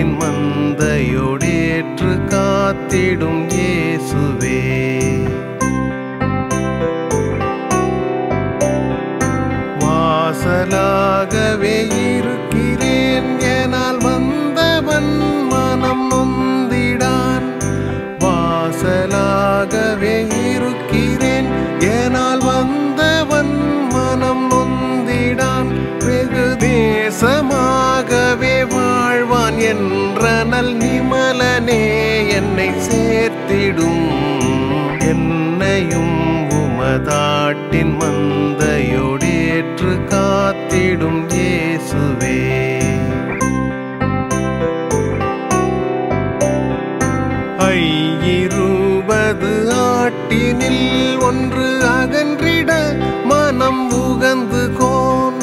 மனதாட்டின் மந்தையோடேற்று காத்திடும் இயேசுவே வாசலாகவே இருக்கிறேன் எனால் வந்தவன் மனம் நொந்திடான் வாசலாகவே இருக்கிறேன் ஏனால் வந்தவன் மனம் நொந்திடான் வெகு தேசமாகவே வாழ்வான் என்ற நல் நிமலனே என்னை சேர்த்திடும் என்னையும் உமதாட்டின் மந்தையோடேற்று காத்திடும் இயேசுவே ஐயிருபது ஆட்டினில் ஒன்று அகன்றிட மனம் உகந்து கோன்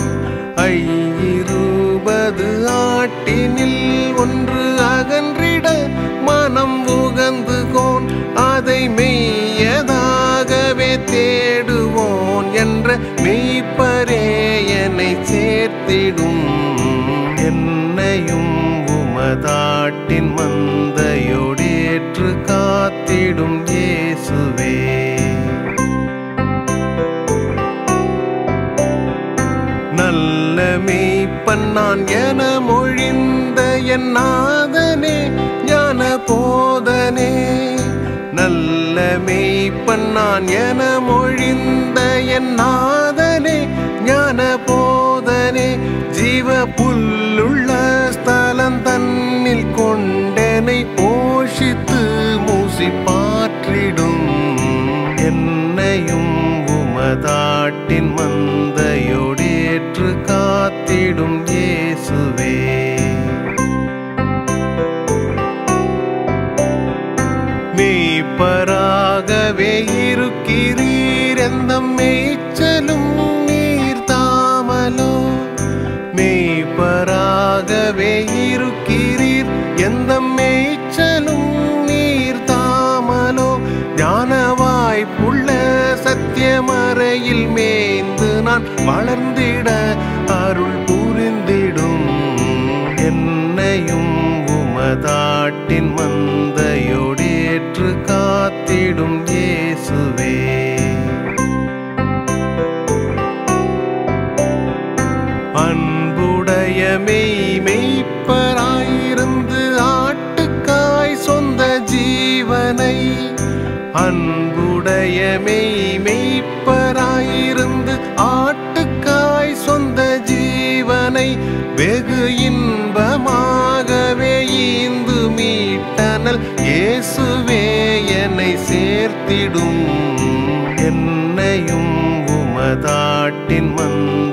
ஐயிருபது ஆட்டினில் ஒன்று அகன்றிட மனம் உகந்து கோன் அதை மெய்யதாகவே தேடுவோன் என்ற மெய்ப்பரே என்னை சேர்த்திடும் என்னையும் உமதாட்டின் மந்தையோடேற்று காத்திடும் இயேசுவே நல்ல மெய்ப்பன் நான் என மொழிந்த என் நாதனே ஞான போதனே நல்ல மெய்ப்பன் நான் என மொழிந்த என் நாதனே ஞான போதனே ஜீவ புல்லுள்ள ஸ்தலம் தன்னில் கொண்டனை போஷித்து மூசி பாற்றிடும் என்னையும் உமதாட்டின் மந்தையோடேற்று காத்திடும் இயேசுவே மெய்ப்பராகவே இருக்கிறீர் எந்த மேய்ச்சலும் நீர் தாமலோ மெய்ப்பராகவே இருக்கிறீர் எந்த மேய்ச்சலும் நீர் தாமலோ ஞான வாய்ப்புள்ள சத்தியமறையில் மேய்ந்து நான் வளர்ந்திட அருள் புரிந்திடும் என்னையும் உமதாட்டின் மந்தையோடேற்று காத்திடும் இயேசுவே அன்புடைய மெய் மெய்ப்பராயிருந்து ஆட்டுக்காய் சொந்த ஜீவனை அன்புடைய மெய் மெய்ப்பராயிருந்து ஆட்டுக்காய் சொந்த ஜீவனை வெகு இன்பமாகவே ஈந்து மீட்டனல் இயேசுவே என்னை சேர்த்திடும் என்னையும் உமதாட்டின் மந்த